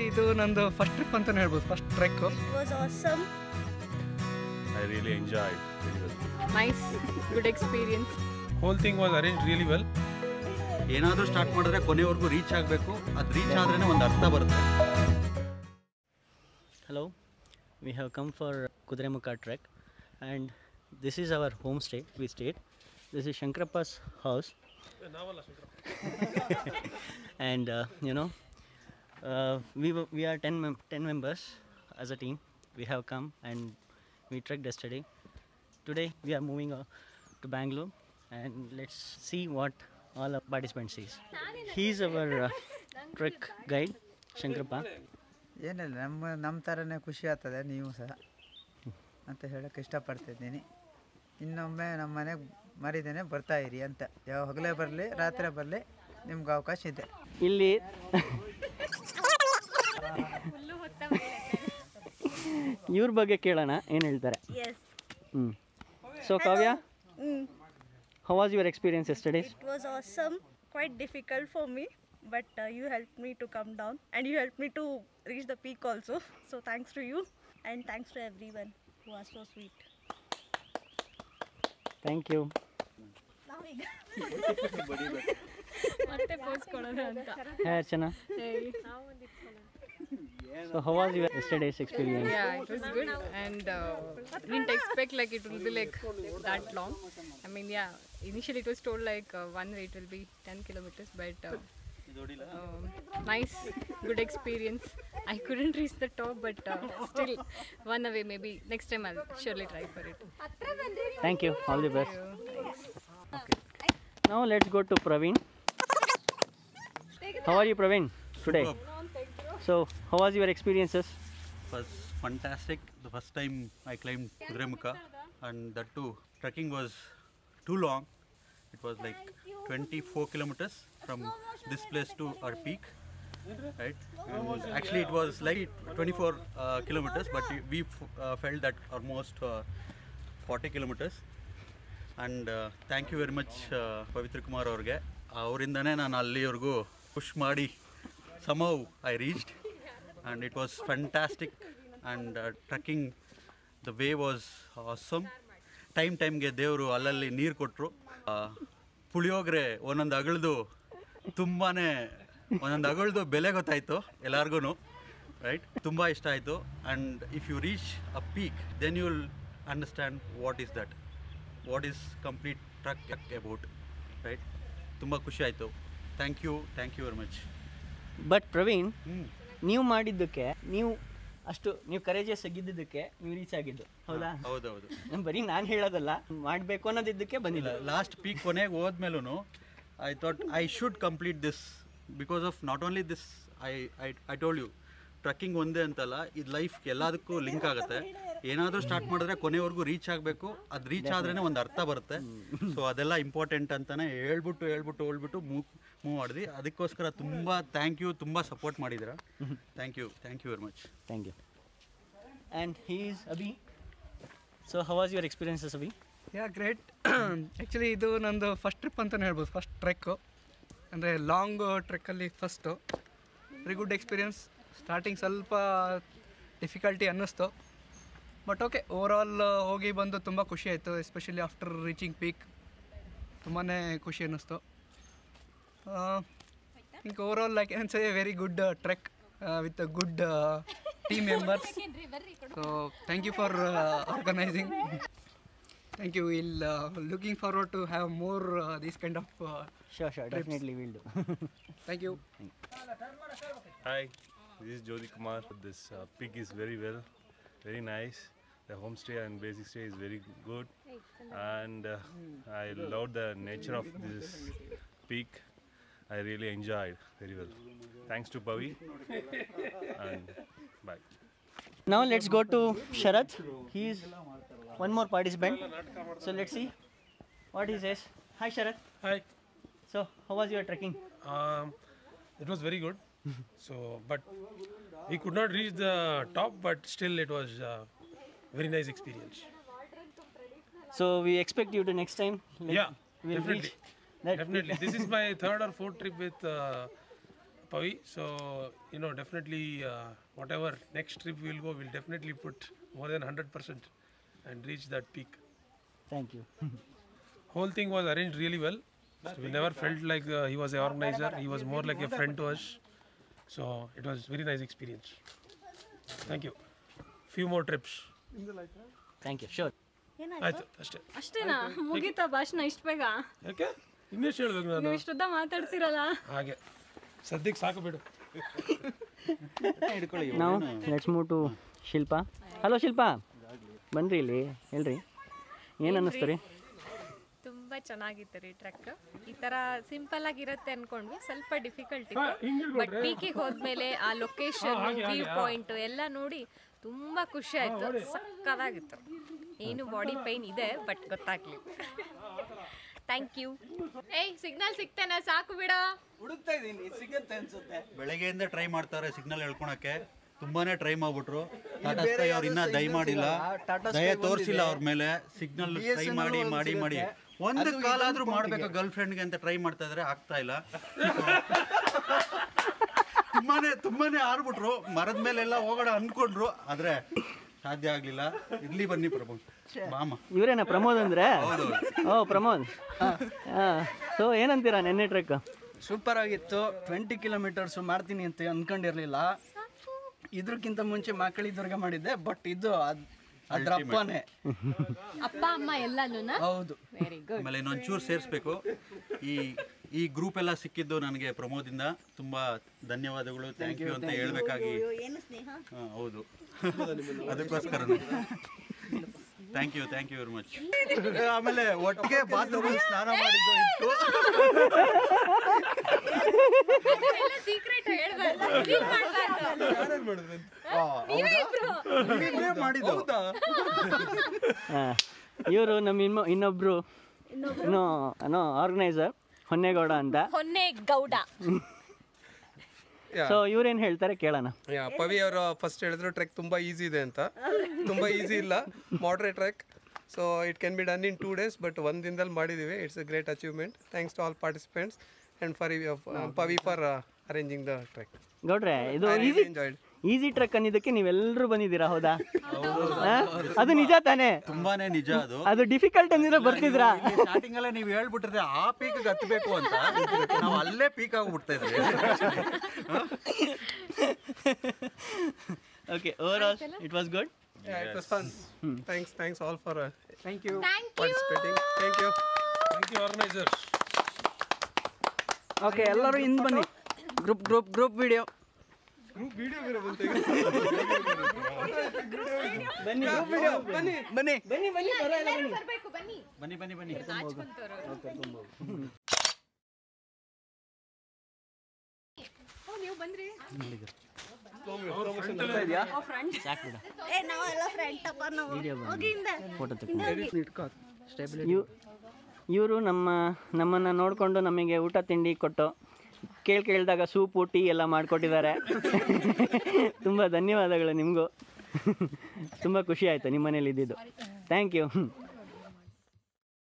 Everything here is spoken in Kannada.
ಆ್ಯಕ್ಚುಲಿ ಇದು ನಂದು ಫಸ್ಟ್ ಟ್ರಿಪ್ ಅಂತಲೇ ಹೇಳ್ಬೋದು first trek It was awesome. I really enjoyed very well. nice good experience whole thing was arranged really well. ಏನಾದರೂ ಸ್ಟಾರ್ಟ್ ಮಾಡಿದ್ರೆ ಕೊನೆವರೆಗೂ ರೀಚ್ ಆಗಬೇಕು ಅದು ರೀಚ್ ಆದ್ರೇ ಒಂದು ಅರ್ಥ ಬರುತ್ತೆ Hello, we have come for Kudremukha trek and this is our homestay. We stayed. This is Shankrappa's house. and uh, you know, uh, we, were- we are 10, mem- 10 members as a team. We have come and we trekked yesterday. Today we are moving uh, to Bangalore and let's see what all our participants sees. He is our uh, trek guide, Shankrappa. ಏನಿಲ್ಲ ನಮ್ಮ ನಮ್ಮ ಥರನೇ ಖುಷಿ ಆಗ್ತದೆ ನೀವು ಸಹ ಅಂತ ಹೇಳೋಕ್ಕೆ ಇಷ್ಟಪಡ್ತಿದ್ದೀನಿ ಇನ್ನೊಮ್ಮೆ ನಮ್ಮ ಮನೆಗೆ ಮರಿದೇನೆ ಬರ್ತಾ ಇರಿ ಅಂತ ಯಾವ ಹಗಲೇ ಬರಲಿ ರಾತ್ರಿ ಬರಲಿ ನಿಮ್ಗೆ ಅವಕಾಶ ಇದೆ ಇಲ್ಲಿ ಇವ್ರ ಬಗ್ಗೆ ಕೇಳೋಣ ಏನು ಹೇಳ್ತಾರೆ Yes. ಹ್ಞೂ so Kavya Mm. How was your experience ಎಸ್ಟಡೀಸ್ It was awesome. Quite difficult for me, but uh, you helped me to come down and you helped me to reach the peak also. So thanks to you and thanks to everyone who was so sweet. Thank you ಮತ್ತೆ ಪೋಸ್ ಕೊಡೋಣ ಅಂತ hey Archana so how was your yesterday's experience yeah it was good and uh, didn't expect like it will be like that long i mean yeah initially it was told like uh, one way it will be 10 kilometers but uh, um, nice good experience i couldn't reach the top but uh, still one away maybe next time i'll surely try for it thank you all the best ನಾವು let's go to Praveen how are you Praveen today so how was your experiences was fantastic. The first time I climbed Kudremukha, and that too, trekking was too long. It was like 24 kilometers from this place to our peak, right? And actually, it was like 24 uh, kilometers, but we f- uh, felt that almost uh, 40 kilometers. And thank you very much Pavithra Kumar ಅವ್ರಿಗೆ ಅವರಿಂದನೇ ನಾನು ಅಲ್ಲಿವರೆಗೂ ಪುಷ್ ಮಾಡಿ somehow I reached and it was fantastic and trekking the way was awesome time ಟೈಮ್ಗೆ ದೇವರು ಅಲ್ಲಲ್ಲಿ ನೀರು ಕೊಟ್ಟರು ಪುಳಿಯೋಗರೆ ಒಂದೊಂದು ಅಗಳದು ತುಂಬಾ ಒಂದೊಂದು ಅಗಳದು ಬೆಲೆ ಗೊತ್ತಾಯಿತು ಎಲ್ಲರಿಗೂ ರೈಟ್ ತುಂಬ ಇಷ್ಟ ಆಯಿತು and if you reach a peak then you will understand what is that what is complete trek about right ತುಂಬ ಖುಷಿ ಆಯಿತು thank you thank you very much but Praveen ಹ್ಞೂ ನೀವು ಮಾಡಿದ್ದಕ್ಕೆ ನೀವು ಅಷ್ಟು ನೀವು ಕರೇಜಸ್ ಆಗಿದ್ದಕ್ಕೆ ನೀವು ರೀಚ್ ಆಗಿದ್ದು ಹೌದಾ ಹೌದೌದು ನಾನ್ ಬರೀ ನಾನು ಹೇಳೋದಲ್ಲ ಮಾಡಬೇಕು ಅನ್ನೋದಿದ್ದಕ್ಕೆ ಬಂದಿಲ್ಲ ಲಾಸ್ಟ್ ಪೀಕ್ ಕೊನೆಗೆ ಹೋದ್ಮೇಲೂ I thought I should complete this because of not only this I I I told you trekking ಒಂದೇ ಅಂತಲ್ಲ ಇದು ಲೈಫ್ ಎಲ್ಲದಕ್ಕೂ ಲಿಂಕ್ ಆಗುತ್ತೆ ಏನಾದರೂ ಸ್ಟಾರ್ಟ್ ಮಾಡಿದ್ರೆ ಕೊನೆವರೆಗೂ ರೀಚ್ ಆಗಬೇಕು ಅದು ರೀಚ್ ಆದ್ರೇ ಒಂದು ಅರ್ಥ ಬರುತ್ತೆ ಸೊ ಅದೆಲ್ಲ ಇಂಪಾರ್ಟೆಂಟ್ ಅಂತಲೇ ಹೇಳ್ಬಿಟ್ಟು ಹೇಳ್ಬಿಟ್ಟು ಹೇಳ್ಬಿಟ್ಟು ಮೂವ್ ಮೂವ್ ಮಾಡಿದ್ವಿ ಅದಕ್ಕೋಸ್ಕರ ತುಂಬ ಥ್ಯಾಂಕ್ ಯು ತುಂಬ ಸಪೋರ್ಟ್ ಮಾಡಿದ್ದೀರಾ thank you thank you very much thank you and he is Abhi so how was your experiences Abhi yeah great actually ಇದು ನಂದು ಫಸ್ಟ್ ಟ್ರಿಪ್ ಅಂತಲೇ ಹೇಳ್ಬೋದು ಫಸ್ಟ್ ಟ್ರೆಕ್ಕು ಅಂದರೆ ಲಾಂಗ್ ಟ್ರೆಕ್ಕಲ್ಲಿ first very good experience starting ಸ್ವಲ್ಪ ಡಿಫಿಕಲ್ಟಿ ಅನ್ನಿಸ್ತು ಬಟ್ ಓಕೆ ಓವರಾಲ್ ಹೋಗಿ ಬಂದು ತುಂಬ ಖುಷಿ ಆಯಿತು ಎಸ್ಪೆಷಲಿ ಆಫ್ಟರ್ ರೀಚಿಂಗ್ ಪೀಕ್ ತುಂಬಾ ಖುಷಿ ಅನ್ನಿಸ್ತು think overall like can say very good trek with good team members so thank you for organising Thank you. We'll uh, looking forward to have more uh, these kind of. Uh, sure sure definitely will do thank you. Hi, this is Jyoti Kumar. This uh, peak is very well, very nice. The homestay and basic stay is very good, and uh, I love the nature of this peak. I really enjoyed very well. Thanks to Pavi, and bye. Now let's go to Sharath. He is one more participant. So let's see what he says. Hi Sharath. Hi. So how was your trekking? Um, it was very good. So, but we could not reach the top, but still it was uh, very nice experience. So we expect you to next time. like, Yeah, we'll definitely. reach that Definitely, this is my third or fourth trip with uh, Pavi. So, you know, definitely, uh, whatever next trip we'll go, we'll definitely put more than 100% and reach that peak. Thank you Whole thing was arranged really well. So we never felt like uh, he was the organizer. He was more like a friend to us. So it was very nice experience. Thank you. Few more trips. Thank you sure ಆಯ್ತು ಅಷ್ಟೇ ಅಷ್ಟೇನಾ ಮುಗೀತಾ ಭಾಷಣ ಇಷ್ಟು ಬೇಗ ಯಾಕೆ ಇನ್ನೆಷ್ಟು ಹೇಳ್ಬೇಕು ನಾನು ನೀವು ಇಷ್ಟುದ್ದ ಮಾತಾಡ್ತಿರಲ್ಲ ಹಾಗೆ ಸದ್ಯಕ್ಕೆ ಸಾಕು ಬಿಡು ನಾವು let's move to Shilpa hello Shilpa ಬನ್ರಿ ಇಲ್ಲಿ ಹೇಳ್ರಿ ಏನು ಅನ್ನಿಸ್ತು ರೀ ತುಂಬ ಚೆನ್ನಾಗಿತ್ತು ರೀ ಟ್ರಕ್ ಈ ಥರ ಸಿಂಪಲ್ ಆಗಿರುತ್ತೆ ಅನ್ಕೊಂಡ್ವಿ ಸ್ವಲ್ಪ ಡಿಫಿಕಲ್ಟ್ ಇತ್ತು ಬಟ್ ಪೀಕಿಗೆ ಹೋದ್ಮೇಲೆ ಆ ಲೊಕೇಶನ್ ವ್ಯೂ ಪಾಯಿಂಟ್ ಎಲ್ಲ ನೋಡಿ ತುಂಬ ಖುಷಿ ಆಯ್ತು ಸಕ್ಕದಾಗಿತ್ತು ಏನು ಬಾಡಿ ಪೈನ್ ಇದೆ ಬಟ್ ಗೊತ್ತಾಗ್ಲಿ ಥ್ಯಾಂಕ್ ಯು ಏಯ್ ಸಿಗ್ನಲ್ ಸಿಗ್ತೇನೆ ಸಾಕು ಬಿಡ ಹುಡುಕ್ತಾ ಇದ್ದೀನಿ ಸಿಗುತ್ತೆ ಅನ್ಸುತ್ತೆ ಬೆಳಗ್ಗೆಯಿಂದ ಟ್ರೈ ಮಾಡ್ತಾರೆ ಸಿಗ್ನಲ್ ಹೇಳ್ಕೊಳಕ್ಕೆ ತುಂಬಾನೇ ಟ್ರೈ ಮಾಡ್ಬಿಟ್ರು ಟಾಟಾ ಸ್ಕೈ ಅವ್ರು ಇನ್ನ ದಯ ಮಾಡಿಲ್ಲ ದಯ ತೋರಿಸಿಲ್ಲ ಅವ್ರ ಮೇಲೆ ಸಿಗ್ನಲ್ ಟ್ರೈ ಮಾಡಿ ಮಾಡಿ ಮಾಡಿ ಒಂದು ಕಾಲಾದ್ರೂ ಮಾಡ್ಬೇಕು ಗರ್ಲ್ ಫ್ರೆಂಡ್ಗೆ ಅಂತ ಟ್ರೈ ಮಾಡ್ತಾ ಇದ್ರೆ ಆಗ್ತಾ ಇಲ್ಲ ತುಂಬಾನೇ ತುಂಬಾನೇ ಆರ್ಬಿಟ್ರು ಮರದ ಮೇಲೆಲ್ಲ ಹೋಗೋಣ ಅನ್ಕೊಂಡ್ರು ಆದ್ರೆ ಸಾಧ್ಯ ಆಗ್ಲಿಲ್ಲ ಇರ್ಲಿ ಬನ್ನಿ ಪ್ರಭು ಬಾಮ ಇವರೇನಾ ಪ್ರಮೋದ್ ಅಂದ್ರೆ ಓ ಪ್ರಮೋದ್ ಹಾಂ ಸೊ ಏನಂತೀರಾ ನೆನ್ನೆ ಟ್ರೆಕ್ ಸೂಪರ್ ಆಗಿತ್ತು ಟ್ವೆಂಟಿ ಕಿಲೋಮೀಟರ್ಸ್ ಮಾಡ್ತೀನಿ ಅಂತ ಅನ್ಕೊಂಡಿರ್ಲಿಲ್ಲ ಇದ್ರಕ್ಕಿಂತ ಮುಂಚೆ ಮಕ್ಕಳಿ ದುರ್ಗ ಮಾಡಿದ್ದೆ ಬಟ್ ಇದು ಅದ್- ಅದ್ರ ಅಪ್ಪನೇ ಅಪ್ಪ ಅಮ್ಮ ಎಲ್ಲನೂ ಹೌದು ವೆರಿ ಗುಡ್ ಆಮೇಲೆ ಇನ್ನೊಂಚೂರು ಸೇರಿಸ್ಬೇಕು ಈ ಈ ಗ್ರೂಪ್ ಎಲ್ಲ ಸಿಕ್ಕಿದ್ದು ನನಗೆ ಪ್ರಮೋದಿಂದ ತುಂಬಾ ಧನ್ಯವಾದಗಳು ಥ್ಯಾಂಕ್ ಯು ಅಂತ ಹೇಳ್ಬೇಕಾಗಿ ಏನು ಸ್ನೇಹ ಹಾ, ಹೌದು ಅದಕ್ಕೋಸ್ಕರ thank you thank you very much ಆಮೇಲೆ ಒಟ್ಟಿಗೆ ಬಾತ್ರೂಮ್ ಸ್ನಾನ ಮಾಡಿದ್ದು ಇತ್ತು ಸೀಕ್ರೆಟ್ ಹೇಳ್ಬಾರ್ದು ನೀವೇ ಮಾಡಿದ್ದು ಹಾಂ ಇವರು ನಮ್ಮ ಇನ್ನೊ ಇನ್ನೊಬ್ಬರು ಇನ್ನೋ ಅನ್ನೋ ಆರ್ಗನೈಸರ್ ಹೊನ್ನೇಗೌಡ ಅಂತ ಹೊನ್ನೆ ಗೌಡ ಸೊ ಇವ್ರೇನು ಹೇಳ್ತಾರೆ ಕೇಳೋಣ ಯಾ ಪವಿ ಅವರು ಫಸ್ಟ್ ಹೇಳಿದ್ರು ಟ್ರೆಕ್ ತುಂಬ ಈಸಿ ಇದೆ ಅಂತ ತುಂಬ ಈಸಿ ಇಲ್ಲ moderate trek so it can be done in two days but ಒಂದು ದಿನದಲ್ಲಿ ಮಾಡಿದ್ದೀವಿ it's a great achievement thanks to all participants and for Pavi for arranging the trek ಗೌಡ್ರೆ ಇದು I really easy enjoyed. Easy trek ಅನ್ನೋದಕ್ಕೆ ನೀವೆಲ್ಲರೂ ಬಂದಿದ್ದೀರಾ ಹೌದಾ ಹಾ? ಅದು ನಿಜ ತಾನೇ ತುಂಬಾನೇ ನಿಜ ಅದು ಅದು ಡಿಫಿಕಲ್ಟ್ ಅಂದಿದ್ರೆ ಬರ್ತಿದ್ರಾ ಸ್ಟಾರ್ಟಿಂಗ್ ಅಲ್ಲೇ ನೀವು ಹೇಳ್ಬಿಟ್ರೆ ಆ ಪೀಕ್ ಹತ್ತಬೇಕು ಅಂತ ನಾವು ಅಲ್ಲೇ ಪೀಕ್ ಆಗ್ಬಿಡ್ತಾ ಇದ್ರಿ okay overall it was good Yeah, it was fun. Thanks, thanks all for uh, thank you participating. Thank you. Thank you organisers okay ಎಲ್ಲರೂ ಹಿಂದೆ ಬನ್ನಿ ಗ್ರೂಪ್ ಗ್ರೂಪ್ ಗ್ರೂಪ್ ವಿಡಿಯೋ ಬನ್ನಿ ಬನ್ನಿ ಬನ್ನಿ ಬನ್ನಿ ಬನ್ನಿ ಪರವಾಗಿಲ್ಲ ಬನ್ನಿ ಬನ್ನಿ ಬನ್ನಿ ಬನ್ನಿ ನೀವು ಬಂದ್ರಿ ಸಾಕು ಬಿಡ ಏ ನಾವೆಲ್ಲ ಫ್ರೆಂಡ್ ಅಪ್ಪ ನಾವು ವಿಡಿಯೋ ಹೋಗಿ ಹಿಂದೆ ಫೋಟೋ ತಗೊಂಡು ಇವರು ನಮ್ಮ ನಮ್ಮನ್ನು ನೋಡಿಕೊಂಡು ನಮಗೆ ಊಟ ತಿಂಡಿ ಕೊಟ್ಟು ಕೇಳಿ ಕೇಳಿದಾಗ ಸೂಪು ಟೀ ಎಲ್ಲ ಮಾಡಿಕೊಟ್ಟಿದ್ದಾರೆ ತುಂಬ ಧನ್ಯವಾದಗಳು ನಿಮಗೂ ತುಂಬ ಖುಷಿ ಆಯಿತು ನಿಮ್ಮ ಮನೇಲಿ ಇದ್ದಿದ್ದು ಥ್ಯಾಂಕ್ ಯು